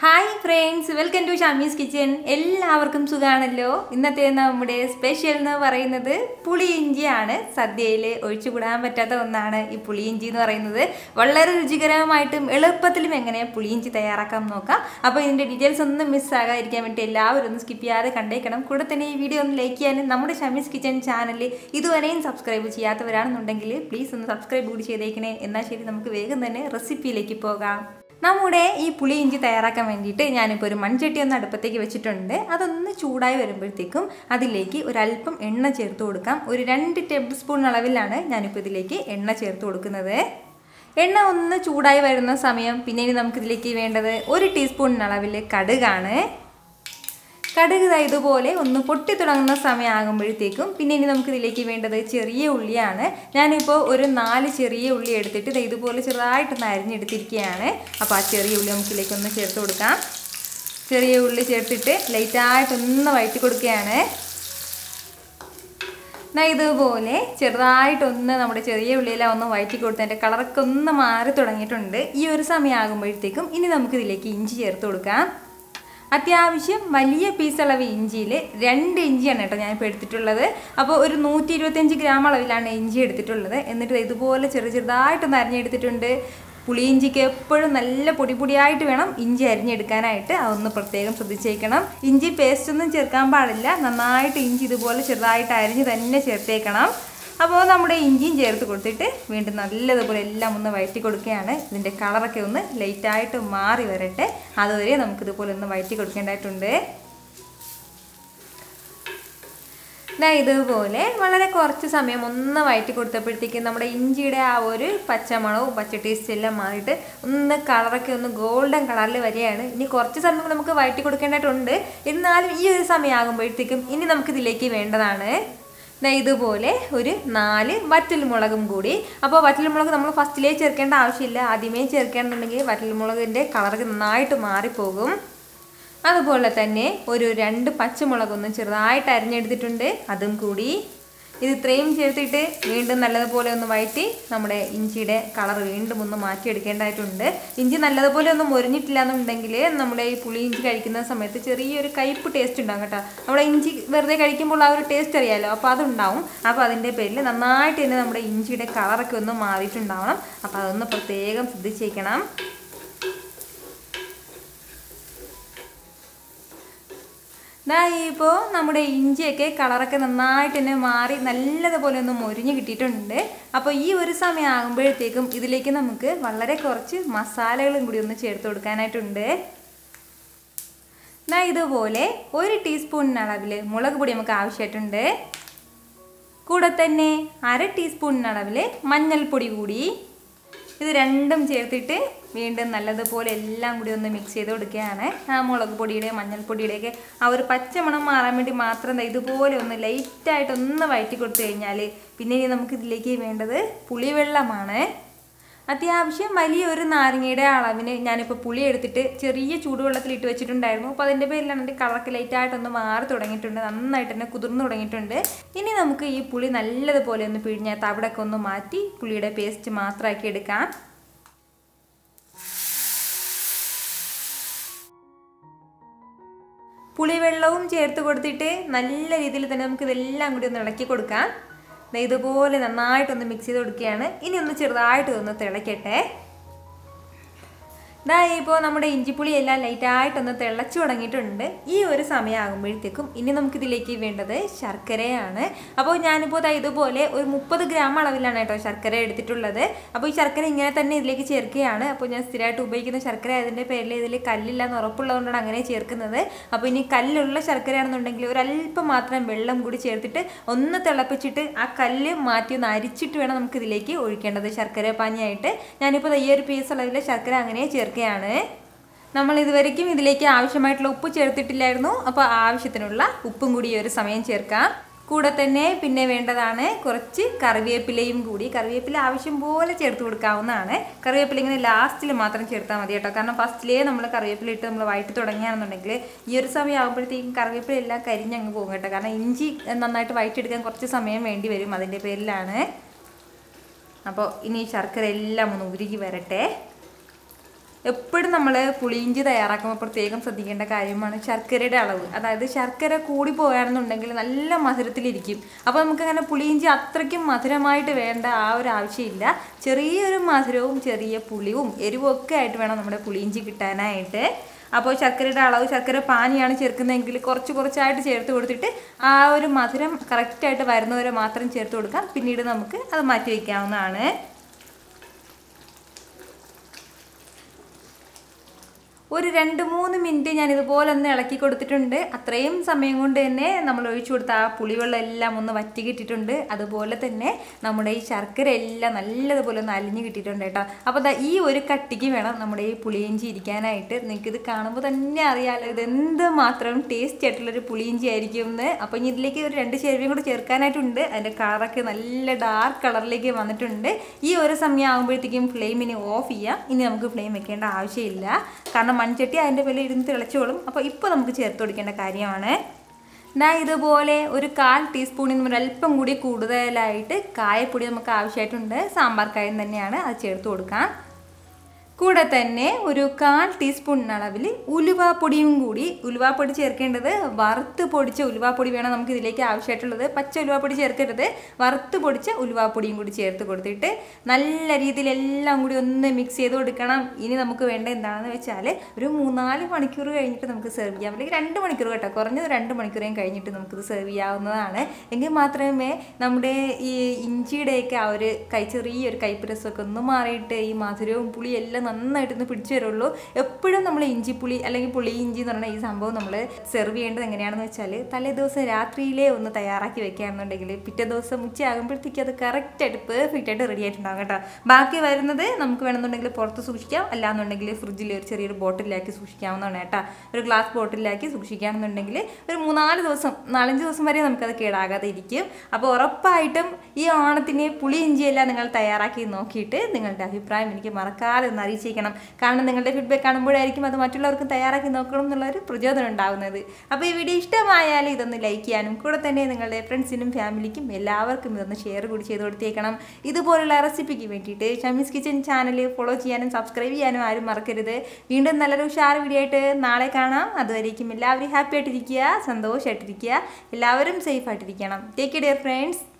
hi friends welcome to Shamees kitchen എല്ലാവർക്കും സുഖാണല്ലോ ഇന്നത്തെ നമ്മുടെ സ്പെഷ്യൽ എന്ന് പറയുന്നത് പുളിയിഞ്ചിയാണ് സദ്യയിൽ ഒഴിച്ചുകൂടാൻ പറ്റാത്ത ഒന്നാണ് ഈ പുളിയിഞ്ചി എന്ന് പറയുന്നത് വളരെ രുചികരമായിട്ടും എളുപ്പത്തിലും എങ്ങനെ പുളിയിഞ്ചി തയ്യാറാക്കാം നോക്കാം അപ്പോൾ ഇതിൻ്റെ ഡീറ്റെയിൽസ് ഒന്നും മിസ്സാകാതിരിക്കാൻ വേണ്ടി എല്ലാവരും ഒന്ന് സ്കിപ്പ് ചെയ്യാതെ കണ്ടേക്കണം കൂടെ തന്നെ ഈ വീഡിയോ ഒന്ന് ലൈക്ക് ചെയ്യാനും നമ്മുടെ ഷമീസ് കിച്ചൻ ചാനൽ ഇതുവരെയും സബ്സ്ക്രൈബ് ചെയ്യാത്തവരാണെന്നുണ്ടെങ്കിൽ പ്ലീസ് ഒന്ന് സബ്സ്ക്രൈബ് കൂടി ചെയ്തേക്കണേ എന്നാൽ ശരി നമുക്ക് വേഗം തന്നെ റെസിപ്പിയിലേക്ക് പോകാം നമ്മുടെ ഈ പുളി ഇഞ്ചി തയ്യാറാക്കാൻ വേണ്ടിയിട്ട് ഞാനിപ്പോൾ ഒരു മൺചട്ടി ഒന്ന് അടുപ്പത്തേക്ക് വെച്ചിട്ടുണ്ട് അതൊന്ന് ചൂടായി വരുമ്പോഴത്തേക്കും അതിലേക്ക് ഒരല്പം എണ്ണ ചേർത്ത് കൊടുക്കാം ഒരു രണ്ട് ടേബിൾ സ്പൂൺ അളവിലാണ് ഞാനിപ്പോൾ ഇതിലേക്ക് എണ്ണ ചേർത്ത് കൊടുക്കുന്നത് എണ്ണ ഒന്ന് ചൂടായി വരുന്ന സമയം പിന്നെ ഇനി നമുക്കിതിലേക്ക് വേണ്ടത് ഒരു ടീസ്പൂൺ അളവിൽ കടുകാണ് കടുക് ദാ ഇതുപോലെ ഒന്ന് പൊട്ടി തുടങ്ങുന്ന സമയമാകുമ്പോഴത്തേക്കും പിന്നെ ഇനി നമുക്ക് ഇതിലേക്ക് വേണ്ടത് ചെറിയ ഉള്ളിയാണ് ഞാനിപ്പോൾ ഒരു നാല് ചെറിയ ഉള്ളി എടുത്തിട്ട് ദാ ഇതുപോലെ ചെറുതായിട്ടൊന്ന് അരിഞ്ഞെടുത്തിരിക്കുകയാണ് അപ്പോൾ ആ ചെറിയ ഉള്ളി നമുക്ക് ഇതിലേക്ക് ഒന്ന് ചേർത്ത് കൊടുക്കാം ചെറിയ ഉള്ളി ചേർത്തിട്ട് ലൈറ്റായിട്ടൊന്ന് വഴറ്റി കൊടുക്കുകയാണ് എന്നാൽ ഇതുപോലെ ചെറുതായിട്ടൊന്ന് നമ്മുടെ ചെറിയ ഉള്ളിയെല്ലാം ഒന്ന് വഴറ്റി കൊടുത്ത് അതിൻ്റെ കളറൊക്കെ ഒന്ന് മാറി തുടങ്ങിയിട്ടുണ്ട് ഈ ഒരു സമയമാകുമ്പോഴത്തേക്കും ഇനി നമുക്കിതിലേക്ക് ഇഞ്ചി ചേർത്ത് കൊടുക്കാം അത്യാവശ്യം വലിയ പീസ് അളവ് ഇഞ്ചിയിൽ രണ്ട് ഇഞ്ചിയാണ് കേട്ടോ ഞാനിപ്പോൾ എടുത്തിട്ടുള്ളത് അപ്പോൾ ഒരു നൂറ്റി ഇരുപത്തഞ്ച് ഗ്രാം അളവിലാണ് ഇഞ്ചി എടുത്തിട്ടുള്ളത് എന്നിട്ട് ഇതുപോലെ ചെറു ചെറുതായിട്ടൊന്ന് അരിഞ്ഞെടുത്തിട്ടുണ്ട് പുളിയിഞ്ചിക്ക് എപ്പോഴും നല്ല പൊടി പൊടിയായിട്ട് വേണം ഇഞ്ചി അരിഞ്ഞെടുക്കാനായിട്ട് അതൊന്ന് പ്രത്യേകം ശ്രദ്ധിച്ചേക്കണം ഇഞ്ചി പേസ്റ്റ് ഒന്നും ചേർക്കാൻ പാടില്ല നന്നായിട്ട് ഇഞ്ചി ഇതുപോലെ ചെറുതായിട്ട് അരിഞ്ഞ് തന്നെ ചേർത്തേക്കണം അപ്പോൾ നമ്മുടെ ഇഞ്ചിയും ചേർത്ത് കൊടുത്തിട്ട് വീണ്ടും നല്ലതുപോലെ എല്ലാം ഒന്ന് വഴറ്റി കൊടുക്കുകയാണ് ഇതിൻ്റെ കളറൊക്കെ ഒന്ന് ലൈറ്റായിട്ട് മാറി വരട്ടെ അതുവരെ നമുക്കിതുപോലെ ഒന്ന് വഴറ്റി കൊടുക്കേണ്ടതായിട്ടുണ്ട് ഇതാ ഇതുപോലെ വളരെ കുറച്ച് സമയം ഒന്ന് വഴറ്റി കൊടുത്തപ്പോഴത്തേക്കും നമ്മുടെ ഇഞ്ചിയുടെ ആ ഒരു പച്ചമണവും പച്ച ടേസ്റ്റ് എല്ലാം മാറിയിട്ട് ഒന്ന് കളറൊക്കെ ഒന്ന് ഗോൾഡൻ കളറിൽ വരികയാണ് ഇനി കുറച്ച് സമയം കൂടെ നമുക്ക് വഴറ്റി കൊടുക്കേണ്ടതായിട്ടുണ്ട് എന്നാലും ഈ ഒരു സമയമാകുമ്പോഴത്തേക്കും ഇനി നമുക്കിതിലേക്ക് വേണ്ടതാണ് ഇതുപോലെ ഒരു നാല് വറ്റൽമുളകും കൂടി അപ്പോൾ വറ്റൽമുളക് നമ്മൾ ഫസ്റ്റിലേ ചേർക്കേണ്ട ആവശ്യമില്ല ആദ്യമേ ചേർക്കുകയാണെന്നുണ്ടെങ്കിൽ വറ്റൽമുളകിൻ്റെ കളർ നന്നായിട്ട് മാറിപ്പോകും അതുപോലെ തന്നെ ഒരു രണ്ട് പച്ചമുളകൊന്ന് ചെറുതായിട്ട് അരിഞ്ഞെടുത്തിട്ടുണ്ട് അതും കൂടി ഇത് ഇത്രയും ചേർത്തിട്ട് വീണ്ടും നല്ലതുപോലെ ഒന്ന് വഴറ്റി നമ്മുടെ ഇഞ്ചിയുടെ കളർ വീണ്ടും ഒന്ന് മാറ്റിയെടുക്കേണ്ടതായിട്ടുണ്ട് ഇഞ്ചി നല്ലതുപോലെ ഒന്നും മുരിഞ്ഞിട്ടില്ല എന്നുണ്ടെങ്കിൽ നമ്മുടെ ഈ പുളി ഇഞ്ചി കഴിക്കുന്ന സമയത്ത് ചെറിയൊരു കയ്പ്പ് ടേസ്റ്റ് ഉണ്ടാകും കേട്ടോ നമ്മുടെ ഇഞ്ചി വെറുതെ കഴിക്കുമ്പോൾ ആ ഒരു ടേസ്റ്റ് അറിയാമല്ലോ അപ്പോൾ അതുണ്ടാവും അപ്പോൾ അതിൻ്റെ പേരിൽ നന്നായിട്ട് തന്നെ നമ്മുടെ ഇഞ്ചിയുടെ കളറൊക്കെ ഒന്ന് മാറിയിട്ടുണ്ടാവണം അപ്പോൾ അതൊന്ന് പ്രത്യേകം ശ്രദ്ധിച്ചേക്കണം ഇതാ ഇപ്പോൾ നമ്മുടെ ഇഞ്ചിയൊക്കെ കളറൊക്കെ നന്നായിട്ട് തന്നെ മാറി നല്ലതുപോലെ ഒന്ന് മൊരിഞ്ഞ് കിട്ടിയിട്ടുണ്ട് അപ്പോൾ ഈ ഒരു സമയം ആകുമ്പോഴത്തേക്കും ഇതിലേക്ക് നമുക്ക് വളരെ കുറച്ച് മസാലകളും കൂടി ഒന്ന് ചേർത്ത് കൊടുക്കാനായിട്ടുണ്ട് എന്നാൽ ഇതുപോലെ ഒരു ടീസ്പൂൺ അളവിൽ മുളക് പൊടി നമുക്ക് ആവശ്യമായിട്ടുണ്ട് കൂടെ തന്നെ അര ടീസ്പൂൺ അളവിൽ മഞ്ഞൾപ്പൊടി കൂടി ഇത് രണ്ടും ചേർത്തിട്ട് വീണ്ടും നല്ലതുപോലെ എല്ലാം കൂടി ഒന്ന് മിക്സ് ചെയ്ത് കൊടുക്കുകയാണ് ആ മുളക് പൊടിയുടെ മഞ്ഞൾപ്പൊടിയുടെയൊക്കെ ആ ഒരു പച്ചമണം മാറാൻ വേണ്ടി മാത്രം ഇതുപോലെ ഒന്ന് ലൈറ്റായിട്ട് ഒന്ന് വഴറ്റി കൊടുത്തു കഴിഞ്ഞാൽ പിന്നെ ഇനി നമുക്ക് ഇതിലേക്ക് വേണ്ടത് പുളിവെള്ളമാണ് അത്യാവശ്യം വലിയൊരു നാരങ്ങയുടെ അളവിന് ഞാനിപ്പോൾ പുളി എടുത്തിട്ട് ചെറിയ ചൂടുവെള്ളത്തിൽ ഇട്ട് വെച്ചിട്ടുണ്ടായിരുന്നു അപ്പോൾ അതിൻ്റെ പേരിലാണ് എൻ്റെ കളറൊക്കെ ലൈറ്റായിട്ടൊന്ന് മാറി തുടങ്ങിയിട്ടുണ്ട് നന്നായിട്ട് തന്നെ കുതിർന്നു തുടങ്ങിയിട്ടുണ്ട് ഇനി നമുക്ക് ഈ പുളി നല്ലതുപോലെ ഒന്ന് പിഴിഞ്ഞാൽ തവിടൊക്കെ ഒന്ന് മാറ്റി പുളിയുടെ പേസ്റ്റ് മാത്രമാക്കി എടുക്കാം പുളിവെള്ളവും ചേർത്ത് കൊടുത്തിട്ട് നല്ല രീതിയിൽ തന്നെ നമുക്ക് ഇതെല്ലാം കൂടി ഒന്ന് ഇളക്കി കൊടുക്കാം ഇതുപോലെ നന്നായിട്ടൊന്ന് മിക്സ് ചെയ്ത് കൊടുക്കുകയാണ് ഇനി ഒന്ന് ചെറുതായിട്ട് ഒന്ന് തിളയ്ക്കട്ടെ ഇതാ ഇപ്പോൾ നമ്മുടെ ഇഞ്ചിപ്പുളി എല്ലാം ലൈറ്റായിട്ടൊന്ന് തിളച്ചു തുടങ്ങിയിട്ടുണ്ട് ഈ ഒരു സമയമാകുമ്പോഴത്തേക്കും ഇനി നമുക്കിതിലേക്ക് വേണ്ടത് ശർക്കരയാണ് അപ്പോൾ ഞാനിപ്പോൾ ദാ ഇതുപോലെ ഒരു മുപ്പത് ഗ്രാം അളവിലാണ് കേട്ടോ ശർക്കര എടുത്തിട്ടുള്ളത് അപ്പോൾ ഈ ശർക്കര ഇങ്ങനെ തന്നെ ഇതിലേക്ക് ചേർക്കുകയാണ് അപ്പോൾ ഞാൻ സ്ഥിരമായിട്ട് ഉപയോഗിക്കുന്ന ശർക്കര അതിൻ്റെ പേരിൽ ഇതിൽ കല്ലില്ല എന്ന് ഉറപ്പുള്ളതുകൊണ്ടാണ് അങ്ങനെ ചേർക്കുന്നത് അപ്പോൾ ഇനി കല്ലുള്ള ശർക്കരയാണെന്നുണ്ടെങ്കിൽ ഒരല്പം മാത്രം വെള്ളം കൂടി ചേർത്തിട്ട് ഒന്ന് തിളപ്പിച്ചിട്ട് ആ കല്ല് മാറ്റി ഒന്ന് അരിച്ചിട്ട് വേണം നമുക്ക് ഇതിലേക്ക് ഒഴിക്കേണ്ടത് ശർക്കര പാനിയായിട്ട് ഞാനിപ്പോൾ ഈ ഒരു പീസ് അളവിൽ ശർക്കര അങ്ങനെ ചേർക്കും ചേർക്കുകയാണ് നമ്മൾ ഇതുവരയ്ക്കും ഇതിലേക്ക് ആവശ്യമായിട്ടുള്ള ഉപ്പ് ചേർത്തിട്ടില്ലായിരുന്നു അപ്പോൾ ആവശ്യത്തിനുള്ള ഉപ്പും കൂടി ഈ ഒരു സമയം ചേർക്കാം കൂടെ തന്നെ പിന്നെ വേണ്ടതാണ് കുറച്ച് കറിവേപ്പിലയും കൂടി കറിവേപ്പില ആവശ്യം പോലെ ചേർത്ത് കൊടുക്കാവുന്നതാണ് കറിവേപ്പില ഇങ്ങനെ ലാസ്റ്റിൽ മാത്രം ചേർത്താൽ മതി കേട്ടോ കാരണം ഫസ്റ്റിലേ നമ്മൾ കറിവേപ്പില ഇട്ട് നമ്മൾ വഴറ്റി തുടങ്ങിയാണെന്നുണ്ടെങ്കിൽ ഈ ഒരു സമയം ആകുമ്പോഴത്തേക്കും കറിവേപ്പില എല്ലാം കരിഞ്ഞങ്ങ് പോകും കേട്ടോ കാരണം ഇഞ്ചി നന്നായിട്ട് വഴറ്റിയെടുക്കാൻ കുറച്ച് സമയം വേണ്ടി വരും അതിൻ്റെ പേരിലാണ് അപ്പോൾ ഇനി ശർക്കര എല്ലാം ഒന്ന് ഉരുകി വരട്ടെ എപ്പോഴും നമ്മൾ പുളിയിഞ്ചി തയ്യാറാക്കുമ്പോൾ പ്രത്യേകം ശ്രദ്ധിക്കേണ്ട കാര്യമാണ് ശർക്കരയുടെ അളവ് അതായത് ശർക്കര കൂടി പോയാണെന്നുണ്ടെങ്കിൽ നല്ല മധുരത്തിലിരിക്കും അപ്പോൾ നമുക്കങ്ങനെ പുളിയിഞ്ചി അത്രയ്ക്കും മധുരമായിട്ട് വേണ്ട ആ ഒരു ആവശ്യമില്ല ചെറിയൊരു മധുരവും ചെറിയ പുളിയും എരിവും ഒക്കെ ആയിട്ട് വേണം നമ്മുടെ പുളിയിഞ്ചി കിട്ടാനായിട്ട് അപ്പോൾ ശർക്കരയുടെ അളവ് ശർക്കര പാനിയാണ് ചേർക്കുന്നതെങ്കിൽ കുറച്ച് കുറച്ചായിട്ട് ചേർത്ത് കൊടുത്തിട്ട് ആ ഒരു മധുരം കറക്റ്റായിട്ട് വരുന്നവരെ മാത്രം ചേർത്ത് കൊടുക്കാം പിന്നീട് നമുക്ക് അത് മാറ്റി വയ്ക്കാവുന്നതാണ് ഒരു രണ്ട് മൂന്ന് മിനിറ്റ് ഞാൻ ഇതുപോലെ ഒന്ന് ഇളക്കി കൊടുത്തിട്ടുണ്ട് അത്രയും സമയം കൊണ്ട് തന്നെ നമ്മൾ ഒഴിച്ചു കൊടുത്ത ആ പുളിവെള്ളം എല്ലാം ഒന്ന് വറ്റി കിട്ടിയിട്ടുണ്ട് അതുപോലെ തന്നെ നമ്മുടെ ഈ ശർക്കര എല്ലാം നല്ലതുപോലെ ഒന്ന് അലിഞ്ഞ് കിട്ടിയിട്ടുണ്ട് കേട്ടോ അപ്പോൾ ദാ ഈ ഒരു കട്ടിക്ക് വേണം നമ്മുടെ ഈ പുളിയിഞ്ചി ഇരിക്കാനായിട്ട് നിങ്ങൾക്ക് ഇത് കാണുമ്പോൾ തന്നെ അറിയാമല്ലോ ഇത് എന്ത് മാത്രം ടേസ്റ്റി ആയിട്ടുള്ളൊരു പുളിയിഞ്ചി ആയിരിക്കും എന്ന് അപ്പോൾ ഇനി ഇതിലേക്ക് ഒരു രണ്ട് ചേരുവയും കൂടെ ചേർക്കാനായിട്ടുണ്ട് അതിൻ്റെ കളറൊക്കെ നല്ല ഡാർക്ക് കളറിലേക്ക് വന്നിട്ടുണ്ട് ഈ ഒരു സമയം ആകുമ്പോഴത്തേക്കും ഫ്ലെയിമിനെ ഓഫ് ചെയ്യാം ഇനി നമുക്ക് ഫ്ലെയിം വെക്കേണ്ട ആവശ്യമില്ല കാരണം മൺചട്ടി അതിൻ്റെ വില ഇരുന്ന് തിളച്ചോളും അപ്പോൾ ഇപ്പോൾ നമുക്ക് ചേർത്ത് കൊടുക്കേണ്ട കാര്യമാണ് ദാ ഇതുപോലെ ഒരു കാൽ ടീസ്പൂണിൽ നിന്ന് ഒരല്പം കൂടി കൂടുതലായിട്ട് കായപ്പൊടി നമുക്ക് ആവശ്യമായിട്ടുണ്ട് സാമ്പാർ കായം തന്നെയാണ് അത് ചേർത്ത് കൊടുക്കാം കൂടെ തന്നെ ഒരു കാൽ ടീസ്പൂൺ അളവിൽ ഉലുവാപ്പൊടിയും കൂടി ഉലുവാപ്പൊടി ചേർക്കേണ്ടത് വറുത്ത് പൊടിച്ച ഉലുവാപ്പൊടി വേണം നമുക്ക് ഇതിലേക്ക് ആവശ്യമായിട്ടുള്ളത് പച്ച ഉലുവാപ്പൊടി ചേർക്കരുത് വറുത്ത് പൊടിച്ച ഉലുവാപ്പൊടിയും കൂടി ചേർത്ത് കൊടുത്തിട്ട് നല്ല രീതിയിൽ എല്ലാം കൂടി ഒന്ന് മിക്സ് ചെയ്ത് കൊടുക്കണം ഇനി നമുക്ക് വേണ്ട എന്താണെന്ന് വെച്ചാൽ ഒരു മൂന്നാല് മണിക്കൂർ കഴിഞ്ഞിട്ട് നമുക്ക് സെർവ് ചെയ്യാം അല്ലെങ്കിൽ രണ്ട് മണിക്കൂർ കേട്ടോ കുറഞ്ഞത് രണ്ട് മണിക്കൂറേയും കഴിഞ്ഞിട്ട് നമുക്കിത് സെർവ് ചെയ്യാവുന്നതാണ് എങ്കിൽ മാത്രമേ നമ്മുടെ ഈ ഇഞ്ചിയുടെയൊക്കെ ആ ഒരു കൈ ചെറിയൊരു കയ്പ്പ് രസമൊക്കെ ഒന്ന് മാറിയിട്ട് ഈ മധുരവും പുളിയും എല്ലാം നന്നായിട്ടൊന്ന് പിടിച്ചു വരുള്ളൂ എപ്പോഴും നമ്മൾ ഇഞ്ചിപ്പുളി അല്ലെങ്കിൽ പുളി ഇഞ്ചി എന്ന് പറയുന്ന ഈ സംഭവം നമ്മൾ സെർവ് ചെയ്യേണ്ടത് എങ്ങനെയാണെന്ന് വെച്ചാൽ തലേ ദിവസം രാത്രിയിലേ ഒന്ന് തയ്യാറാക്കി വെക്കുകയാണെന്നുണ്ടെങ്കിൽ പിറ്റേ ദിവസം ഉച്ചയാകുമ്പോഴത്തേക്ക് അത് കറക്റ്റായിട്ട് പെർഫെക്റ്റ് ആയിട്ട് റെഡി ആയിട്ടുണ്ടാകും കേട്ടോ ബാക്കി വരുന്നത് നമുക്ക് വേണമെന്നുണ്ടെങ്കിൽ പുറത്ത് സൂക്ഷിക്കാം അല്ലാന്നുണ്ടെങ്കിൽ ഫ്രിഡ്ജിൽ ഒരു ചെറിയൊരു ബോട്ടിലാക്കി സൂക്ഷിക്കാവുന്നതാണ് കേട്ടോ ഒരു ഗ്ലാസ് ബോട്ടിലാക്കി സൂക്ഷിക്കുകയാണെന്നുണ്ടെങ്കിൽ ഒരു മൂന്നാല് ദിവസം നാലഞ്ച് ദിവസം വരെ നമുക്കത് കേടാകാതെ ഇരിക്കും അപ്പോൾ ഉറപ്പായിട്ടും ഈ ഓണത്തിന് പുളി ഇഞ്ചിയെല്ലാം നിങ്ങൾ തയ്യാറാക്കി നോക്കിയിട്ട് നിങ്ങളുടെ അഭിപ്രായം എനിക്ക് മറക്കാതെ ഒന്ന് അറിയിച്ചേക്കണം കാരണം നിങ്ങളുടെ ഫീഡ്ബാക്ക് കാണുമ്പോഴായിരിക്കും അത് മറ്റുള്ളവർക്കും തയ്യാറാക്കി നോക്കണം എന്നുള്ളൊരു പ്രചോദനം ഉണ്ടാകുന്നത് അപ്പോൾ ഈ വീഡിയോ ഇഷ്ടമായാൽ ഇതൊന്ന് ലൈക്ക് ചെയ്യാനും കൂടെ തന്നെ നിങ്ങളുടെ ഫ്രണ്ട്സിനും ഫാമിലിക്കും എല്ലാവർക്കും ഇതൊന്ന് ഷെയർ കൂടി ചെയ്ത് കൊടുത്തേക്കണം ഇതുപോലുള്ള റെസിപ്പിക്ക് വേണ്ടിയിട്ട് ഷമീസ് കിച്ചൻ ചാനൽ ഫോളോ ചെയ്യാനും സബ്സ്ക്രൈബ് ചെയ്യാനും ആരും മറക്കരുത് വീണ്ടും നല്ലൊരു ഉഷാർ വീഡിയോ ആയിട്ട് നാളെ കാണാം അതുവരേക്കും എല്ലാവരും ഹാപ്പി ആയിട്ടിരിക്കുക സന്തോഷമായിട്ടിരിക്കുക എല്ലാവരും സേഫ് ആയിട്ടിരിക്കണം ടേക്ക് കെയർ ഫ്രണ്ട്സ്